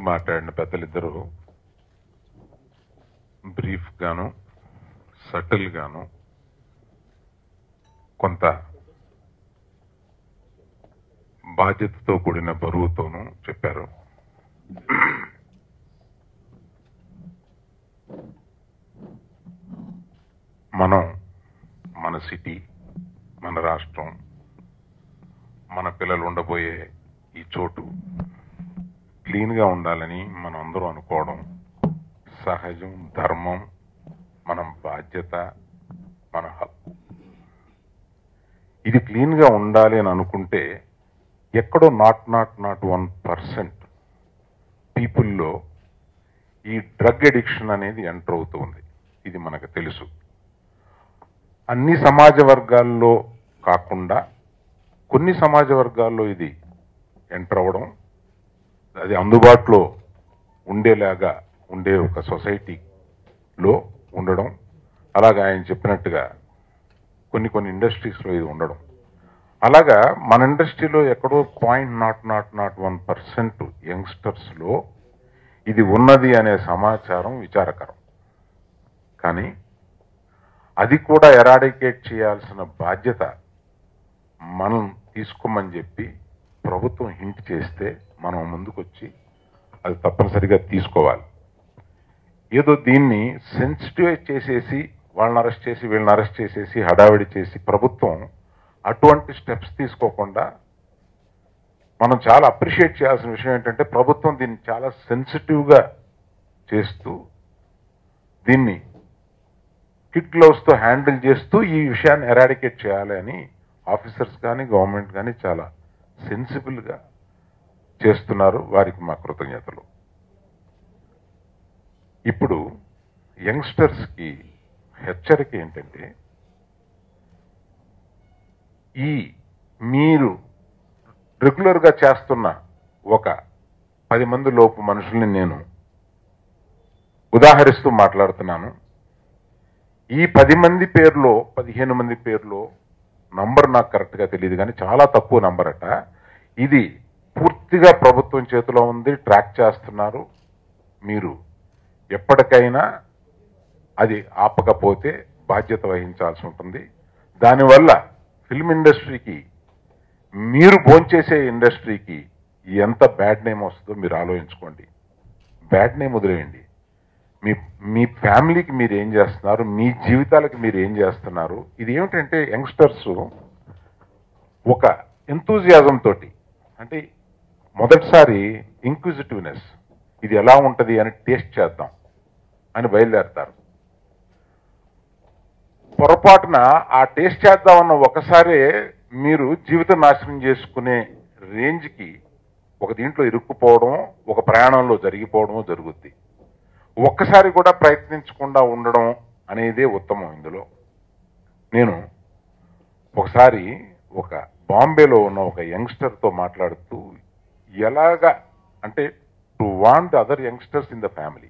మాట్లాడిన పెద్దలిద్దరూ బ్రీఫ్ గాను సటిల్ గాను కొంత బాధ్యతతో కూడిన బరువుతోనూ చెప్పారు మనం మన సిటీ మన రాష్ట్రం మన పిల్లలు ఉండబోయే ఈ చోటు క్లీన్ గా ఉండాలని మనం అందరూ అనుకోవడం సహజం ధర్మం మనం బాధ్యత మన హక్కు ఇది క్లీన్ గా ఉండాలి అని అనుకుంటే ఎక్కడో not not not one percent పీపుల్లో ఈ డ్రగ్ ఎడిక్షన్ అనేది ఎంటర్ అవుతుంది ఇది మనకు తెలుసు అన్ని సమాజ వర్గాల్లో కాకుండా కొన్ని సమాజ వర్గాల్లో ఇది ఎంటర్ అవ్వడం అది అందుబాటులో ఉండేలాగా ఉండే ఒక సొసైటీలో ఉండడం అలాగా ఆయన చెప్పినట్టుగా కొన్ని కొన్ని ఇండస్ట్రీస్లో ఇది ఉండడం అలాగా మన ఇండస్ట్రీలో ఎక్కడో point not not not one percent యంగ్స్టర్స్లో ఇది ఉన్నది అనే సమాచారం విచారకరం కానీ అది కూడా ఎరాడికేట్ చేయాల్సిన బాధ్యత మనం తీసుకోమని చెప్పి ప్రభుత్వం హింట్ చేస్తే మనం ముందుకొచ్చి అది తప్పనిసరిగా తీసుకోవాలి ఏదో దీన్ని సెన్సిటివ్ చేసేసి వాళ్ళని అరెస్ట్ చేసి వీళ్ళని అరెస్ట్ చేసేసి హడావిడి చేసి ప్రభుత్వం అటువంటి స్టెప్స్ తీసుకోకుండా మనం చాలా అప్రిషియేట్ చేయాల్సిన విషయం ఏంటంటే ప్రభుత్వం దీన్ని చాలా సెన్సిటివ్గా చేస్తూ దీన్ని కిట్ గ్లౌస్ తో హ్యాండిల్ చేస్తూ ఈ విషయాన్ని ఎరాడికేట్ చేయాలి అని ఆఫీసర్స్ కానీ గవర్నమెంట్ కానీ చాలా సెన్సిబుల్ గా చేస్తున్నారు వారికి మా కృతజ్ఞతలు ఇప్పుడు యంగ్స్టర్స్ కి హెచ్చరిక ఏంటంటే ఈ మీరు రెగ్యులర్ గా చేస్తున్న ఒక పది మంది లోపు మనుషుల్ని నేను ఉదాహరిస్తూ మాట్లాడుతున్నాను ఈ పది మంది పేర్లో పదిహేను మంది పేర్లో నంబర్ నాకు కరెక్ట్ గా తెలియదు కానీ చాలా తక్కువ నంబర్ అట ఇది పూర్తిగా ప్రభుత్వం చేతిలో ఉంది ట్రాక్ చేస్తున్నారు మీరు ఎప్పటికైనా అది ఆపకపోతే బాధ్యత వహించాల్సి ఉంటుంది దానివల్ల ఫిల్మ్ ఇండస్ట్రీకి మీరు భోంచేసే ఇండస్ట్రీకి ఎంత బ్యాడ్ నేమ్ వస్తుందో మీరు ఆలోచించుకోండి బ్యాడ్ నేమ్ వదిలేయండి మీ మీ ఫ్యామిలీకి మీరు ఏం చేస్తున్నారు మీ జీవితాలకు మీరు ఏం చేస్తున్నారు ఇది ఏమిటంటే యంగ్స్టర్స్ ఒక ఎంతూజియాజం తోటి అంటే మొదటిసారి ఇంక్విజిటివ్నెస్ ఇది ఎలా ఉంటది అని టేస్ట్ చేద్దాం అని బయలుదేరతారు పొరపాటున ఆ టేస్ట్ చేద్దామన్న ఒకసారి మీరు జీవితం నాశనం చేసుకునే రేంజ్కి ఒక దీంట్లో ఇరుక్కుపోవడం ఒక ప్రయాణంలో జరిగిపోవడం జరుగుద్ది ఒక్కసారి కూడా ప్రయత్నించకుండా ఉండడం అనేదే ఉత్తమం ఇందులో నేను ఒకసారి ఒక బాంబేలో ఉన్న ఒక యంగ్స్టర్ తో మాట్లాడుతూ ఎలాగా అంటే to want other youngsters in the family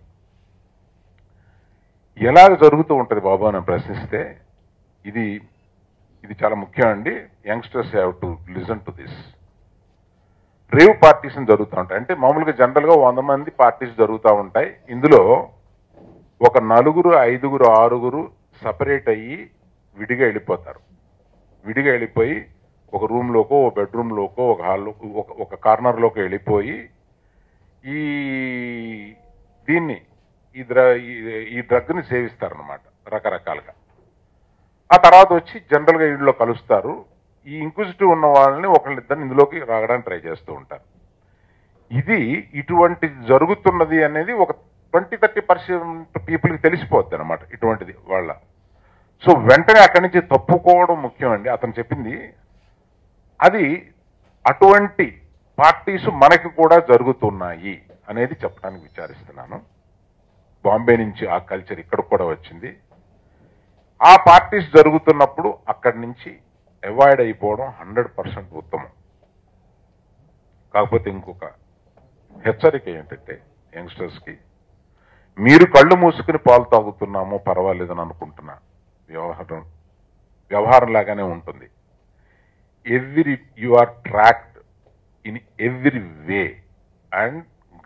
ఎలాగ జరుగుతూ ఉంటది బాబు అని ప్రశ్నిస్తే ఇది ఇది చాలా ముఖ్యం అండి youngsters have to listen to this rave parties జరుగుతూ ఉంటాయి అంటే మామూలుగా జనరల్ గా వంద మంది పార్టీస్ జరుగుతూ ఉంటాయి ఇందులో ఒక నలుగురు ఐదుగురు ఆరుగురు సపరేట్ అయ్యి విడిగా వెళ్ళిపోతారు విడిగా వెళ్ళిపోయి ఒక రూమ్ లోకో ఒక బెడ్రూమ్ లోకో ఒక హాల్లో ఒక ఒక కార్నర్ లోకి వెళ్ళిపోయి ఈ దీన్ని ఈ ద్ర ఈ- ఈ డ్రగ్ ని సేవిస్తారనమాట రకరకాలుగా ఆ తర్వాత వచ్చి జనరల్ గా ఇంట్లో కలుస్తారు ఈ ఇంక్విజిటివ్ ఉన్న వాళ్ళని ఒకళ్ళిద్దరిని ఇందులోకి రాగడానికి ట్రై చేస్తూ ఉంటారు ఇది ఇటువంటి జరుగుతున్నది అనేది ఒక ట్వంటీ థర్టీ పర్సెంట్ పీపుల్కి తెలిసిపోద్ది అనమాట ఇటువంటిది వాళ్ళ సో వెంటనే అక్కడి నుంచి తప్పుకోవడం ముఖ్యం అండి అతను చెప్పింది అది అటువంటి పార్టీస్ మనకి కూడా జరుగుతున్నాయి అనేది చెప్పడానికి విచారిస్తున్నాను బాంబే నుంచి ఆ కల్చర్ ఇక్కడ కూడా వచ్చింది ఆ పార్టీస్ జరుగుతున్నప్పుడు అక్కడి నుంచి అవాయిడ్ అయిపోవడం హండ్రెడ్ పర్సెంట్ ఉత్తమం కాకపోతే ఇంకొక హెచ్చరిక ఏంటంటే యంగ్స్టర్స్ కి మీరు కళ్ళు మూసుకుని పాలు తాగుతున్నామో పర్వాలేదని అనుకుంటున్నా వ్యవహారం వ్యవహారం లాగానే ఉంటుంది every you are tracked in every way and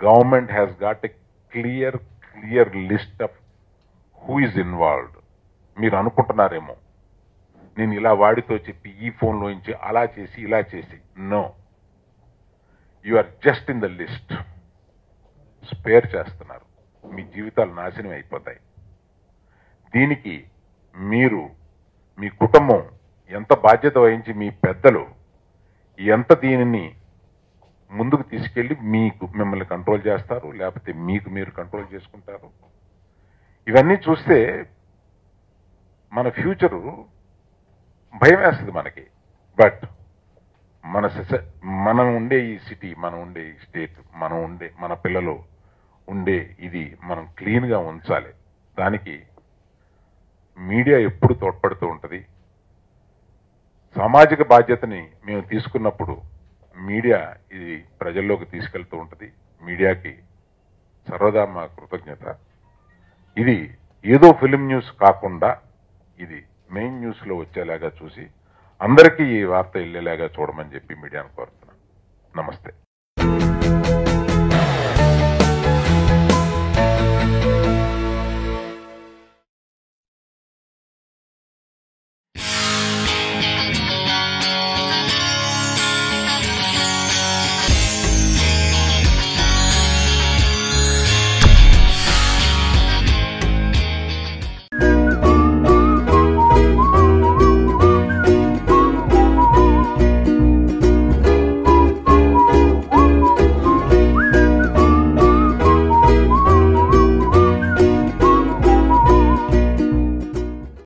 government has got a clear clear list of who is involved మీరు అనుకుంటున్నారేమో నేను ఇలా వాడితో చెప్పి ఈ ఫోన్లో నుంచి అలా చేసి ఇలా చేసి no you are just in the list spare చేస్తున్నారు మీ జీవితాలు నాశనం అయిపోతాయి దీనికి మీరు మీ కుటుంబం ఎంత బాధ్యత వహించి మీ పెద్దలు ఎంత దీనిని ముందుకు తీసుకెళ్లి మీకు మిమ్మల్ని కంట్రోల్ చేస్తారు లేకపోతే మీకు మీరు కంట్రోల్ చేసుకుంటారు ఇవన్నీ చూస్తే మన ఫ్యూచరు భయం వేస్తుంది మనకి బట్ మన సొసై- మనం ఉండే ఈ సిటీ మనం ఉండే ఈ స్టేట్ మనం ఉండే మన పిల్లలు ఉండే ఇది మనం క్లీన్ గా ఉంచాలి దానికి మీడియా ఎప్పుడు తోడ్పడుతూ ఉంటది సామాజిక బాధ్యతని మేము తీసుకున్నప్పుడు మీడియా ఇది ప్రజల్లోకి తీసుకెళ్తూ ఉంటది మీడియాకి సర్వదా మా కృతజ్ఞత ఇది ఏదో ఫిలిం న్యూస్ కాకుండా ఇది మెయిన్ న్యూస్ లో వచ్చేలాగా చూసి అందరికీ ఈ వార్త వెళ్ళేలాగా చూడమని చెప్పి మీడియాను కోరుతున్నాను నమస్తే